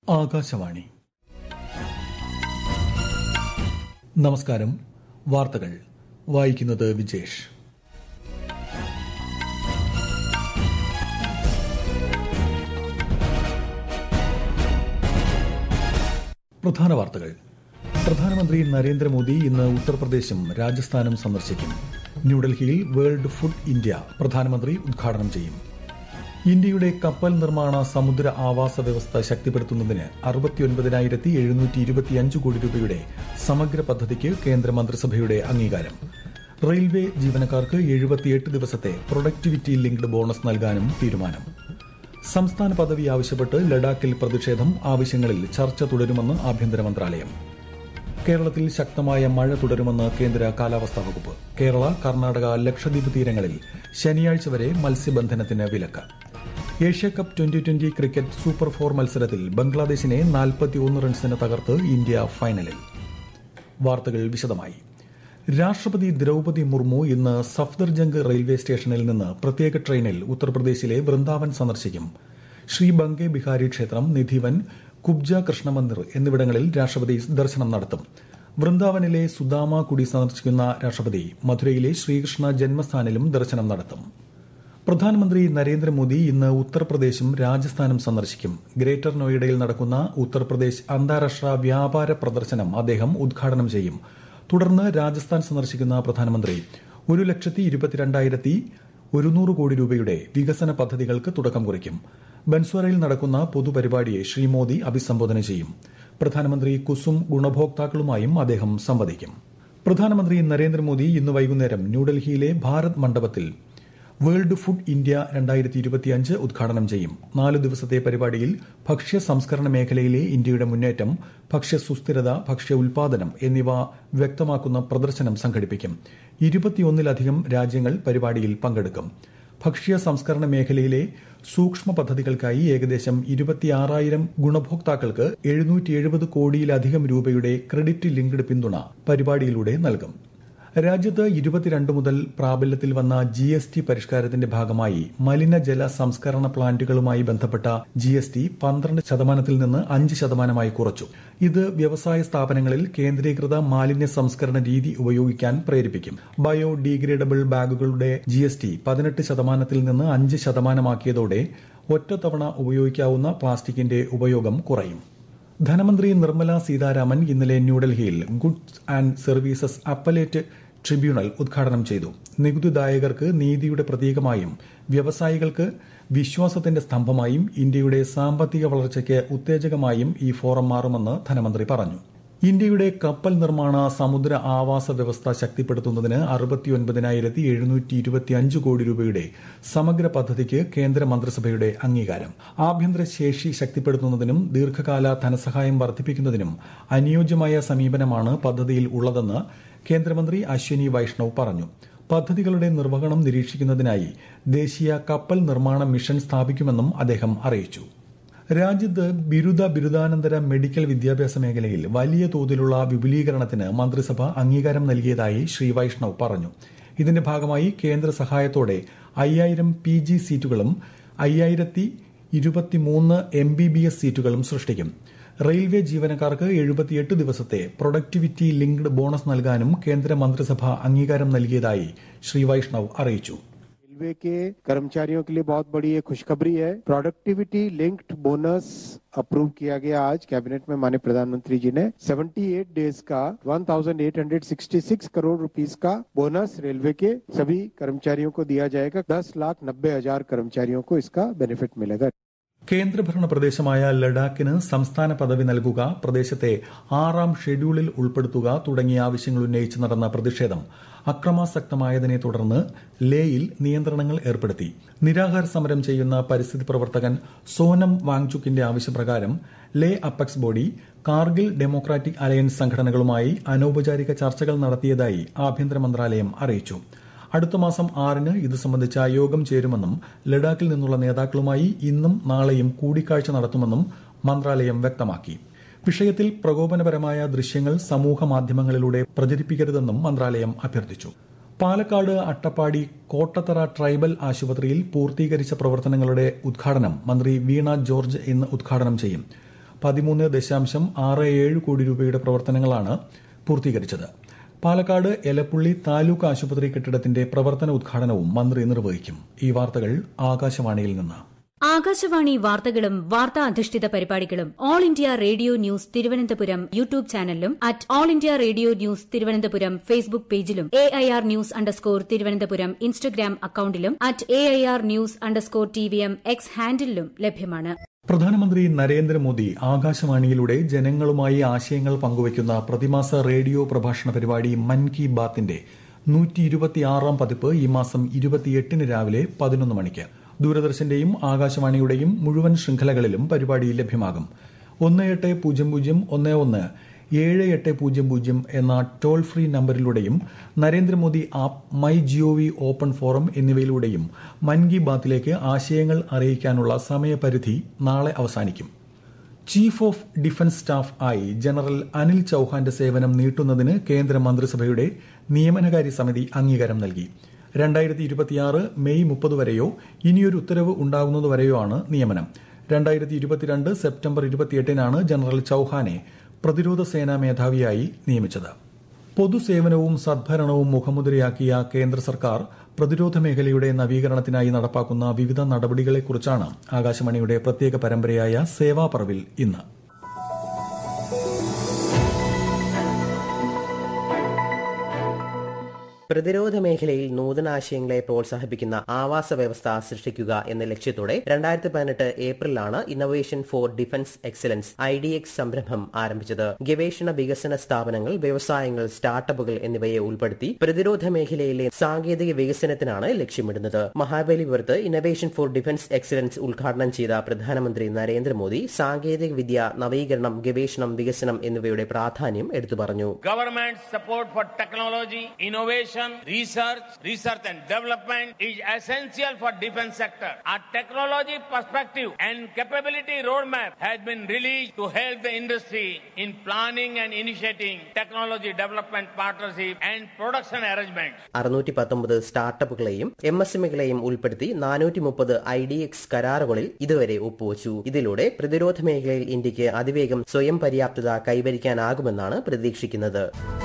ആകാശവാണി നമസ്കാരം വാർത്തകൾ വായിക്കുന്നത് വിജേഷ് പ്രധാന വാർത്തകൾ പ്രധാനമന്ത്രി നരേന്ദ്രമോദി ഇന്ന് ഉത്തർപ്രദേശും രാജസ്ഥാനും സന്ദർശിക്കും ന്യൂഡൽഹിയിൽ വേൾഡ് ഫുഡ് ഇന്ത്യ പ്രധാനമന്ത്രി ഉദ്ഘാടനം ചെയ്യും ഇന്ത്യയുടെ കപ്പൽ നിർമ്മാണ സമുദ്ര ആവാസ വ്യവസ്ഥ ശക്തിപ്പെടുത്തുന്നതിന് അറുപത്തിയൊൻപതിനായിരത്തി എഴുന്നൂറ്റി ഇരുപത്തിയഞ്ച് കോടി രൂപയുടെ സമഗ്ര പദ്ധതിക്ക് കേന്ദ്ര മന്ത്രിസഭയുടെ അംഗീകാരം റെയിൽവേ ജീവനക്കാർക്ക് എഴുപത്തിയെട്ട് ദിവസത്തെ പ്രൊഡക്ടിവിറ്റി ലിങ്ക്ഡ് ബോണസ് നൽകാനും തീരുമാനം സംസ്ഥാന പദവി ആവശ്യപ്പെട്ട് ലഡാക്കിൽ പ്രതിഷേധം ആവശ്യങ്ങളിൽ ചർച്ച തുടരുമെന്ന് ആഭ്യന്തര മന്ത്രാലയം കേരളത്തിൽ ശക്തമായ മഴ തുടരുമെന്ന് കേന്ദ്ര കാലാവസ്ഥാ വകുപ്പ് കേരള കർണാടക ലക്ഷദ്വീപ് തീരങ്ങളിൽ ശനിയാഴ്ച വരെ മത്സ്യബന്ധനത്തിന് വിലക്ക് Asia cup twenty twenty cricket super four മത്സരത്തിൽ ബംഗ്ലാദേശിനെ നാൽപ്പത്തിയൊന്ന് റൺസിന് തകർത്ത് ഇന്ത്യ ഫൈനലിൽ വാർത്തകൾ വിശദമായി രാഷ്ട്രപതി ദ്രൌപതി മുർമു ഇന്ന് സഫ്ദർജംഗ് റെയിൽവേ സ്റ്റേഷനിൽ നിന്ന് പ്രത്യേക ട്രെയിനിൽ ഉത്തർപ്രദേശിലെ വൃന്ദാവൻ സന്ദർശിക്കും ശ്രീ ബംഗെ ബിഹാരി ക്ഷേത്രം നിധിവൻ കുബ്ജ കൃഷ്ണമന്ദിർ എന്നിവിടങ്ങളിൽ രാഷ്ട്രപതി ദർശനം നടത്തും വൃന്ദാവനിലെ സുദാമ കുടി സന്ദർശിക്കുന്ന രാഷ്ട്രപതി മധുരയിലെ ശ്രീകൃഷ്ണ ജന്മസ്ഥാനിലും ദർശനം നടത്തും പ്രധാനമന്ത്രി നരേന്ദ്രമോദി ഇന്ന് ഉത്തർപ്രദേശും രാജസ്ഥാനും സന്ദർശിക്കും ഗ്രേറ്റർ നോയിഡയിൽ നടക്കുന്ന ഉത്തർപ്രദേശ് അന്താരാഷ്ട്ര വ്യാപാര പ്രദർശനം അദ്ദേഹം ഉദ്ഘാടനം ചെയ്യും തുടർന്ന് രാജസ്ഥാൻ സന്ദർശിക്കുന്ന പ്രധാനമന്ത്രി ഒരു ലക്ഷത്തി ഇരുപത്തിരണ്ടായിരത്തി ഒരുന്നൂറ് കോടി രൂപയുടെ വികസന പദ്ധതികൾക്ക് തുടക്കം കുറിക്കും ബൻസ്വരയിൽ നടക്കുന്ന പൊതുപരിപാടിയെ ശ്രീ മോദി അഭിസംബോധന ചെയ്യും പ്രധാനമന്ത്രി കുസും ഗുണഭോക്താക്കളുമായും അദ്ദേഹം സംവദിക്കും പ്രധാനമന്ത്രി നരേന്ദ്രമോദി ഇന്ന് വൈകുന്നേരം ന്യൂഡൽഹിയിലെ ഭാരത് മണ്ഡപത്തിൽ വേൾഡ് ഫുഡ് ഇന്ത്യ രണ്ടായിരത്തി ഇരുപത്തിയഞ്ച് ഉദ്ഘാടനം ചെയ്യും നാല് ദിവസത്തെ പരിപാടിയിൽ ഭക്ഷ്യ സംസ്കരണ മേഖലയിലെ ഇന്ത്യയുടെ മുന്നേറ്റം ഭക്ഷ്യ സുസ്ഥിരത ഭക്ഷ്യ ഉൽപാദനം എന്നിവ വ്യക്തമാക്കുന്ന പ്രദർശനം സംഘടിപ്പിക്കും ഇരുപത്തിയൊന്നിലധികം രാജ്യങ്ങൾ പരിപാടിയിൽ പങ്കെടുക്കും ഭക്ഷ്യ സംസ്കരണ മേഖലയിലെ സൂക്ഷ്മ പദ്ധതികൾക്കായി ഏകദേശം ഇരുപത്തിയാറായിരം ഗുണഭോക്താക്കൾക്ക് എഴുന്നൂറ്റി എഴുപത് കോടിയിലധികം രൂപയുടെ ക്രെഡിറ്റ് ലിങ്ക്ഡ് പിന്തുണ പരിപാടിയിലൂടെ നൽകും രാജ്യത്ത് ഇരുപത്തിരണ്ട് മുതൽ പ്രാബല്യത്തിൽ വന്ന ജി എസ് ടി പരിഷ്കാരത്തിന്റെ ഭാഗമായി മലിനജല സംസ്കരണ പ്ലാന്റുകളുമായി ബന്ധപ്പെട്ട ജി എസ് ടി പന്ത്രണ്ട് ശതമാനത്തിൽ നിന്ന് അഞ്ച് ശതമാനമായി കുറച്ചു ഇത് വ്യവസായ സ്ഥാപനങ്ങളിൽ കേന്ദ്രീകൃത മാലിന്യ സംസ്കരണ രീതി ഉപയോഗിക്കാൻ പ്രേരിപ്പിക്കും ബയോ ഡീഗ്രേഡബിൾ ബാഗുകളുടെ ജി എസ് ടി പതിനെട്ട് ശതമാനത്തിൽ നിന്ന് അഞ്ച് ശതമാനമാക്കിയതോടെ ഒറ്റത്തവണ ഉപയോഗിക്കാവുന്ന പ്ലാസ്റ്റിക്കിന്റെ ഉപയോഗം കുറയും ധനമന്ത്രി നിർമ്മല സീതാരാമൻ ഇന്നലെ ന്യൂഡൽഹിയിൽ goods and services appellate tribunal ഉദ്ഘാടനം ചെയ്തു നികുതിദായകർക്ക് നീതിയുടെ പ്രതീകമായും വ്യവസായികൾക്ക് വിശ്വാസത്തിന്റെ സ്തംഭമായും ഇന്ത്യയുടെ സാമ്പത്തിക വളർച്ചയ്ക്ക് ഉത്തേജകമായും ഈ ഫോറം മാറുമെന്ന് ധനമന്ത്രി പറഞ്ഞു ഇന്ത്യയുടെ കപ്പൽ നിർമ്മാണ സമുദ്ര ആവാസ വ്യവസ്ഥ ശക്തിപ്പെടുത്തുന്നതിന് അറുപത്തിയൊൻപതിനായിരത്തി എഴുന്നൂറ്റി ഇരുപത്തിയഞ്ച് കോടി രൂപയുടെ സമഗ്ര പദ്ധതിക്ക് കേന്ദ്ര മന്ത്രിസഭയുടെ അംഗീകാരം ആഭ്യന്തര ശേഷി ശക്തിപ്പെടുത്തുന്നതിനും ദീർഘകാല ധനസഹായം വർദ്ധിപ്പിക്കുന്നതിനും അനുയോജ്യമായ സമീപനമാണ് പദ്ധതിയിൽ ഉള്ളതെന്ന് കേന്ദ്രമന്ത്രി അശ്വനി വൈഷ്ണവ് പറഞ്ഞു പദ്ധതികളുടെ നിർവഹണം നിരീക്ഷിക്കുന്നതിനായി ദേശീയ കപ്പൽ നിർമ്മാണ മിഷൻ സ്ഥാപിക്കുമെന്നും അദ്ദേഹം അറിയിച്ചു രാജ്യത്ത് ബിരുദ ബിരുദാനന്തര മെഡിക്കൽ വിദ്യാഭ്യാസ മേഖലയിൽ വലിയ തോതിലുള്ള വിപുലീകരണത്തിന് മന്ത്രിസഭ അംഗീകാരം നൽകിയതായി ശ്രീ വൈഷ്ണവ് പറഞ്ഞു ഇതിന്റെ ഭാഗമായി കേന്ദ്ര സഹായത്തോടെ അയ്യായിരം പി ജി സീറ്റുകളും അയ്യായിരത്തി ഇരുപത്തിമൂന്ന് എം ബി ബി എസ് സീറ്റുകളും സൃഷ്ടിക്കും റെയിൽവേ ജീവനക്കാർക്ക് എഴുപത്തിയെട്ട് ദിവസത്തെ പ്രൊഡക്ടിവിറ്റി ലിങ്ക്ഡ് ബോണസ് നൽകാനും കേന്ദ്ര മന്ത്രിസഭ അംഗീകാരം നൽകിയതായി ശ്രീ വൈഷ്ണവ് അറിയിച്ചു रेलवे के कर्मचारियों के लिए बहुत बड़ी ये खुशखबरी है प्रोडक्टिविटी लिंक्ड बोनस अप्रूव किया गया आज कैबिनेट में माननीय प्रधानमंत्री जी ने 78 डेज का 1866 करोड़ रुपीस का बोनस रेलवे के सभी कर्मचारियों को दिया जाएगा 10 लाख नब्बे हजार कर्मचारियों को इसका बेनिफिट मिलेगा കേന്ദ്രഭരണ പ്രദേശമായ ലഡാക്കിന് സംസ്ഥാന പദവി നൽകുക പ്രദേശത്തെ ആറാം ഷെഡ്യൂളിൽ ഉൾപ്പെടുത്തുക തുടങ്ങിയ ആവശ്യങ്ങൾ ഉന്നയിച്ച് നടന്ന പ്രതിഷേധം അക്രമാസക്തമായതിനെ തുടർന്ന് ലേയിൽ നിയന്ത്രണങ്ങൾ ഏർപ്പെടുത്തി നിരാഹാര സമരം ചെയ്യുന്ന പരിസ്ഥിതി പ്രവർത്തകൻ സോനം വാങ്ചുക്കിന്റെ ആവശ്യപ്രകാരം Leh apex body Kargil democratic alliance സംഘടനകളുമായി അനൌപചാരിക ചർച്ചകൾ നടത്തിയതായി ആഭ്യന്തര മന്ത്രാലയം അറിയിച്ചു അടുത്ത മാസം ആറിന് ഇത് സംബന്ധിച്ച യോഗം ചേരുമെന്നും ലഡാക്കിൽ നിന്നുള്ള നേതാക്കളുമായി ഇന്നും നാളെയും കൂടിക്കാഴ്ച നടത്തുമെന്നും മന്ത്രാലയം വ്യക്തമാക്കി വിഷയത്തിൽ പ്രകോപനപരമായ ദൃശ്യങ്ങൾ സമൂഹ മാധ്യമങ്ങളിലൂടെ പ്രചരിപ്പിക്കരുതെന്നും മന്ത്രാലയം അഭ്യർത്ഥിച്ചു പാലക്കാട് അട്ടപ്പാടി കോട്ടത്തറ ട്രൈബൽ ആശുപത്രിയിൽ പൂർത്തീകരിച്ച പ്രവർത്തനങ്ങളുടെ ഉദ്ഘാടനം മന്ത്രി വീണ ജോർജ് ഇന്ന് ഉദ്ഘാടനം ചെയ്യും പതിമൂന്ന് ദശാംശം ആറ് ഏഴ് കോടി രൂപയുടെ പ്രവർത്തനങ്ങളാണ് പൂർത്തീകരിച്ചത് പാലക്കാട് എലപ്പുള്ളി താലൂക്ക് ആശുപത്രി കെട്ടിടത്തിന്റെ പ്രവർത്തന ഉദ്ഘാടനവും മന്ത്രി നിർവഹിക്കും ഈ വാർത്തകൾ ആകാശവാണിയിൽ നിന്ന് ആകാശവാണി വാർത്തകളും വാർത്താ അധിഷ്ഠിത പരിപാടികളും all India radio news Thiruvananthapuram YouTube ചാനലിലും at all India radio news Thiruvananthapuram Facebook പേജിലും A I R news underscore Thiruvananthapuram Instagram അക്കൌണ്ടിലും at A I R news underscore T V M X ഹാൻഡിലും ലഭ്യമാണ് പ്രധാനമന്ത്രി നരേന്ദ്രമോദി ആകാശവാണിയിലൂടെ ജനങ്ങളുമായി ആശയങ്ങൾ പങ്കുവയ്ക്കുന്ന പ്രതിമാസ റേഡിയോ പ്രഭാഷണ പരിപാടി മൻ കി ബാത്തിന്റെ നൂറ്റി ഇരുപത്തിയാറാം പതിപ്പ് ഈ മാസം ഇരുപത്തിയെട്ടിന് രാവിലെ പതിനൊന്ന് മണിക്ക് ദൂരദർശന്റെയും ആകാശവാണിയുടെയും മുഴുവൻ ശൃംഖലകളിലും പരിപാടി ലഭ്യമാകും ഒന്ന് എട്ട് പൂജ്യം പൂജ്യം ഒന്ന് ഒന്ന് ഏഴ് എട്ട് പൂജ്യം പൂജ്യം എന്ന ടോൾ ഫ്രീ നമ്പറിലൂടെയും Narendra Modi app my gov open forum എന്നിവയിലൂടെയും മൻ കി ബാത്തിലേക്ക് ആശയങ്ങൾ അറിയിക്കാനുള്ള സമയപരിധി നാളെ അവസാനിക്കും ചീഫ് ഓഫ് ഡിഫൻസ് സ്റ്റാഫ് ആയി ജനറൽ അനിൽ ചൌഹാന്റെ സേവനം നീട്ടുന്നതിന് കേന്ദ്ര മന്ത്രിസഭയുടെ നിയമനകാര്യ സമിതി അംഗീകാരം നൽകി രണ്ടായിരത്തി ഇരുപത്തിയാറ് മെയ് മുപ്പത് വരെയോ ഇനിയൊരു ഉത്തരവ് ഉണ്ടാകുന്നതുവരെയോ ആണ് നിയമനം രണ്ടായിരത്തി ഇരുപത്തിരണ്ട് സെപ്റ്റംബർ ഇരുപത്തിയെട്ടിനാണ് ജനറൽ ചൌഹാനെ പ്രതിരോധ സേനാ മേധാവിയായി നിയമിച്ചത് പൊതുസേവനവും സദ്ഭരണവും മുഖമുദ്രയാക്കിയ കേന്ദ്ര സർക്കാർ പ്രതിരോധ മേഖലയുടെ നവീകരണത്തിനായി നടപ്പാക്കുന്ന വിവിധ നടപടികളെക്കുറിച്ചാണ് ആകാശവാണിയുടെ പ്രത്യേക പരമ്പരയായ സേവാപർവിൽ ഇന്ന് പ്രതിരോധ മേഖലയിൽ നൂതനാശയങ്ങളെ പ്രോത്സാഹിപ്പിക്കുന്ന ആവാസ വ്യവസ്ഥ സൃഷ്ടിക്കുക എന്ന ലക്ഷ്യത്തോടെ രണ്ടായിരത്തി പതിനെട്ട് ഏപ്രിലാണ് innovation for defence excellence I D X സംരംഭം ആരംഭിച്ചത് ഗവേഷണ വികസന സ്ഥാപനങ്ങൾ വ്യവസായങ്ങൾ സ്റ്റാർട്ടപ്പുകൾ എന്നിവയെ ഉൾപ്പെടുത്തി പ്രതിരോധ മേഖലയിലെ സാങ്കേതിക വികസനത്തിനാണ് ലക്ഷ്യമിടുന്നത് മഹാബലിപുരത്ത് ഇന്നൊവേഷൻ ഫോർ ഡിഫൻസ് എക്സലൻസ് ഉദ്ഘാടനം ചെയ്ത പ്രധാനമന്ത്രി നരേന്ദ്രമോദി സാങ്കേതിക വിദ്യ നവീകരണം ഗവേഷണം വികസനം എന്നിവയുടെ പ്രാധാന്യം എടുത്തു പറഞ്ഞു Government support for technology, innovation, research, research and development is essential for defense sector. Our technology perspective and capability roadmap has been released to help the industry in planning and initiating technology development partnership and production arrangements. അറുന്നൂറ്റി പത്തൊമ്പത് സ്റ്റാർട്ടപ്പുകളെയും M S എമ്മുകളെയും ഉൾപ്പെടുത്തി നാനൂറ്റി മുപ്പത് I D X കരാറുകളിൽ ഇതുവരെ ഒപ്പുവച്ചു ഇതിലൂടെ പ്രതിരോധ മേഖലയിൽ ഇന്ത്യക്ക് അതിവേഗം സ്വയം പര്യാപ്തത കൈവരിക്കാനാകുമെന്നാണ് പ്രതീക്ഷിക്കുന്നത്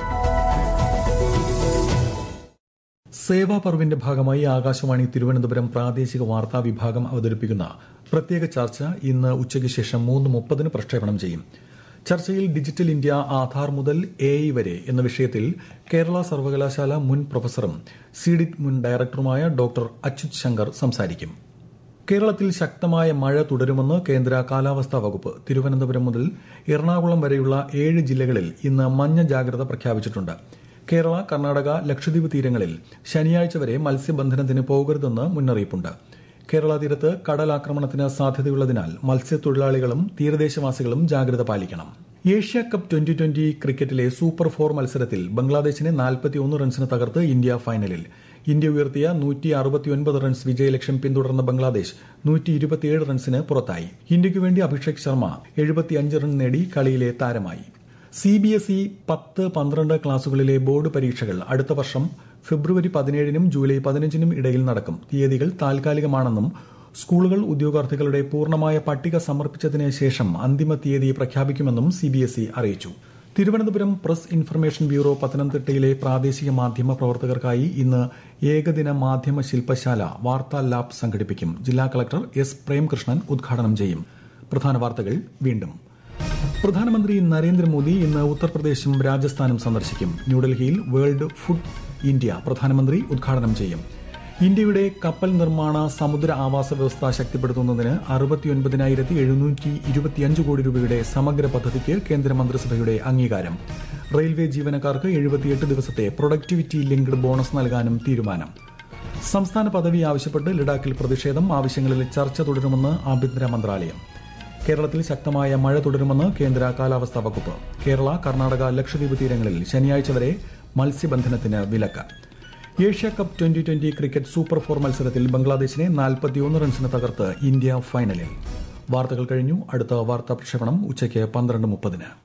സേവാ പർവിന്റെ ഭാഗമായി ആകാശവാണി തിരുവനന്തപുരം പ്രാദേശിക വാർത്താ വിഭാഗം അവതരിപ്പിക്കുന്ന പ്രത്യേക ചർച്ച ഇന്ന് ഉച്ചയ്ക്ക് ശേഷം മൂന്ന് മുപ്പതിന് പ്രക്ഷേപണം ചെയ്യും ചർച്ചയിൽ ഡിജിറ്റൽ ഇന്ത്യ ആധാർ മുതൽ എ ഐ വരെ എന്ന വിഷയത്തിൽ കേരള സർവകലാശാല മുൻ പ്രൊഫസറും സിഡിറ്റ് മുൻ ഡയറക്ടറുമായ ഡോക്ടർ അച്യുത് ശങ്കർ സംസാരിക്കും കേരളത്തിൽ ശക്തമായ മഴ തുടരുമെന്ന് കേന്ദ്ര കാലാവസ്ഥാ വകുപ്പ് തിരുവനന്തപുരം മുതൽ എറണാകുളം വരെയുള്ള ഏഴ് ജില്ലകളിൽ ഇന്ന് മഞ്ഞ ജാഗ്രത പ്രഖ്യാപിച്ചിട്ടുണ്ട് കേരള കർണാടക ലക്ഷദ്വീപ് തീരങ്ങളിൽ ശനിയാഴ്ച വരെ മത്സ്യബന്ധനത്തിന് പോകരുതെന്ന് മുന്നറിയിപ്പുണ്ട് കേരള തീരത്ത് കടലാക്രമണത്തിന് സാധ്യതയുള്ളതിനാൽ മത്സ്യത്തൊഴിലാളികളും തീരദേശവാസികളും ജാഗ്രത പാലിക്കണം ഏഷ്യ കപ്പ് ട്വന്റി ട്വന്റി ക്രിക്കറ്റിലെ സൂപ്പർ ഫോർ മത്സരത്തിൽ ബംഗ്ലാദേശിനെ നാൽപ്പത്തിയൊന്ന് റൺസിന് തകർത്ത് ഇന്ത്യ ഫൈനലിൽ ഇന്ത്യ ഉയർത്തിയ നൂറ്റി അറുപത്തിയൊൻപത് റൺസ് വിജയലക്ഷ്യം പിന്തുടർന്ന ബംഗ്ലാദേശ് നൂറ്റി ഇരുപത്തിയേഴ് റൺസിന് പുറത്തായി ഇന്ത്യയ്ക്കു വേണ്ടി അഭിഷേക് ശർമ്മ എഴുപത്തിയഞ്ച് റൺ നേടി കളിയിലെ താരമായി സി ബി എസ് ഇ പത്ത് പന്ത്രണ്ട് ക്ലാസുകളിലെ ബോർഡ് പരീക്ഷകൾ അടുത്ത വർഷം ഫെബ്രുവരി പതിനേഴിനും ജൂലൈ പതിനഞ്ചിനും ഇടയിൽ നടക്കും തീയതികൾ താൽക്കാലികമാണെന്നും സ്കൂളുകൾ ഉദ്യോഗാർത്ഥികളുടെ പൂർണ്ണമായ പട്ടിക സമർപ്പിച്ചതിന് ശേഷം അന്തിമ തീയതി പ്രഖ്യാപിക്കുമെന്നും സി ബി എസ് ഇ അറിയിച്ചു തിരുവനന്തപുരം പ്രസ് ഇൻഫർമേഷൻ ബ്യൂറോ പത്തനംതിട്ടയിലെ പ്രാദേശിക മാധ്യമ പ്രവർത്തകർക്കായി ഇന്ന് ഏകദിന മാധ്യമ ശില്പശാല വാർത്താ ലാബ് സംഘടിപ്പിക്കും ജില്ലാ കളക്ടർ എസ് പ്രേംകൃഷ്ണൻ ഉദ്ഘാടനം ചെയ്യും പ്രധാന വാർത്തകൾ വീണ്ടും പ്രധാനമന്ത്രി നരേന്ദ്രമോദി ഇന്ന് ഉത്തർപ്രദേശും രാജസ്ഥാനും സന്ദർശിക്കും ന്യൂഡൽഹിയിൽ വേൾഡ് ഫുഡ് ഇന്ത്യ പ്രധാനമന്ത്രി ഉദ്ഘാടനം ചെയ്യും ഇന്ത്യയുടെ കപ്പൽ നിർമ്മാണ സമുദ്ര ആവാസ വ്യവസ്ഥ ശക്തിപ്പെടുത്തുന്നതിന് അറുപത്തിയൊൻപതിനായിരത്തി എഴുന്നൂറ്റി ഇരുപത്തിയഞ്ച് കോടി രൂപയുടെ സമഗ്ര പദ്ധതിക്ക് കേന്ദ്രമന്ത്രിസഭയുടെ അംഗീകാരം റെയിൽവേ ജീവനക്കാർക്ക് എഴുപത്തിയെട്ട് ദിവസത്തെ പ്രൊഡക്ടിവിറ്റി ലിങ്ക്ഡ് ബോണസ് നൽകാനും തീരുമാനം സംസ്ഥാന പദവി ആവശ്യപ്പെട്ട് ലഡാക്കിൽ പ്രതിഷേധം ആവശ്യങ്ങളിൽ ചർച്ച തുടരുമെന്ന് ആഭ്യന്തര മന്ത്രാലയം കേരളത്തിൽ ശക്തമായ മഴ തുടരുമെന്ന് കേന്ദ്ര കാലാവസ്ഥാ വകുപ്പ് കേരള കർണാടക ലക്ഷദ്വീപ് തീരങ്ങളിൽ ശനിയാഴ്ച വരെ മത്സ്യബന്ധനത്തിന് വിലക്ക് Asia cup twenty twenty cricket super four മത്സരത്തിൽ ബംഗ്ലാദേശിനെ നാൽപ്പത്തിയൊന്ന് റൺസിന് തകർത്ത് ഇന്ത്യ ഫൈനലിൽ വാർത്തകൾ കഴിഞ്ഞു അടുത്ത വാർത്താ പ്രക്ഷേപണം ഉച്ചയ്ക്ക് പന്ത്രണ്ട് മുപ്പതിന്